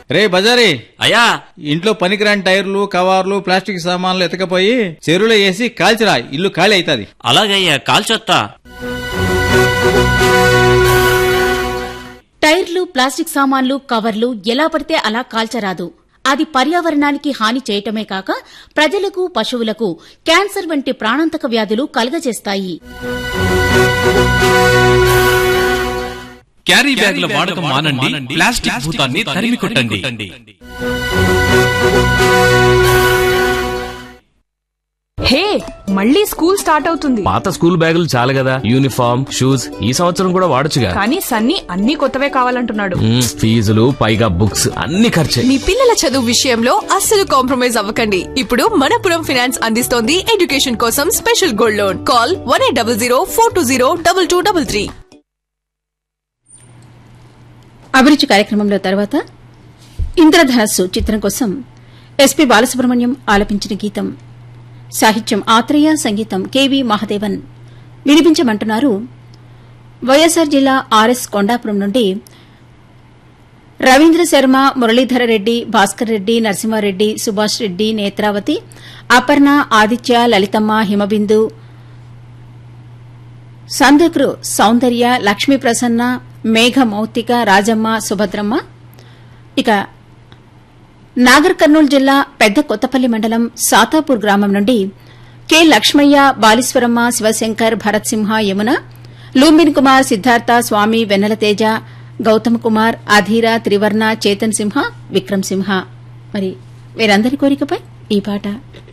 రే బజారీ అయ్యా ఇంట్లో పనికిరాని టైర్లు కవర్లు ప్లాస్టిక్ సామాన్లు ఎతకపోయి చెరువులో వేసి కాల్చిరా ఇల్లు ఖాళీ అవుతుంది అలాగయ్యా కాల్చొత్తా టైర్లు ప్లాస్టిక్ సామాన్లు కవర్లు ఎలా పడితే అలా కాల్చరాదు అది పర్యావరణానికి హాని చేయటమే కాక ప్రజలకు పశువులకు క్యాన్సర్ వంటి ప్రాణాంతక వ్యాధులు కలుగజేస్తాయి క్యారీ బ్యాగుల వాడకం మానండి ప్లాస్టిక్ భూతాన్ని తరిమి కొట్టండి హే మళ్ళీ స్కూల్ స్టార్ట్ అవుతుంది పాత స్కూల్ బ్యాగులు చాలు కదా యూనిఫామ్ షూస్ ఈ సంవత్సరం కూడా వాడొచ్చుగా కానీ సన్నీ అన్ని కొత్తవే కావాలంటున్నాడు మ్మ్, ఫీజులు పైగా బుక్స్ అన్ని ఖర్చే మీ పిల్లల చదువు విషయంలో అస్సలు కాంప్రమైజ్ అవ్వకండి ఇప్పుడు మనపురం ఫైనాన్స్ అందిస్తోంది ఎడ్యుకేషన్ కోసం special gold loan call one eight double zero four two zero double two double three అభిరుచి కార్యక్రమంలో తర్వాత ఇంద్రధనస్సు చిత్రం కోసం ఎస్పి బాలసుబ్రహ్మణ్యం ఆలపించిన గీతం సాహిత్యం ఆత్రేయ సంగీతం కెవి మహాదేవన్ వినిపించమంటున్నారు వైఎస్సార్ జిల్లా ఆర్ఎస్ కొండాపురం నుండి రవీంద్ర శర్మ మురళీధర రెడ్డి భాస్కర్ రెడ్డి నరసింహారెడ్డి సుభాష్ రెడ్డి నేత్రావతి అపర్ణ ఆదిత్య లలితమ్మ హిమబిందు సందక్రు సౌందర్య లక్ష్మీ ప్రసన్న మేఘ మౌతిక రాజమ్మ సుభద్రమ్మ ఇక నాగర్ కర్నూలు జిల్లా పెద్ద కొత్తపల్లి మండలం సాతాపూర్ గ్రామం నుండి కె లక్ష్మయ్య బాలీశ్వరమ్మ శివశంకర్ భరత్ సింహ యమున లూంబిన్ కుమార్ సిద్ధార్థ స్వామి వెన్నెల తేజ గౌతమ్ కుమార్ అధీర త్రివర్ణ చేతన్ సింహ విక్రమ్ సింహ మరి వీరందరి కోరికపై ఈ పాట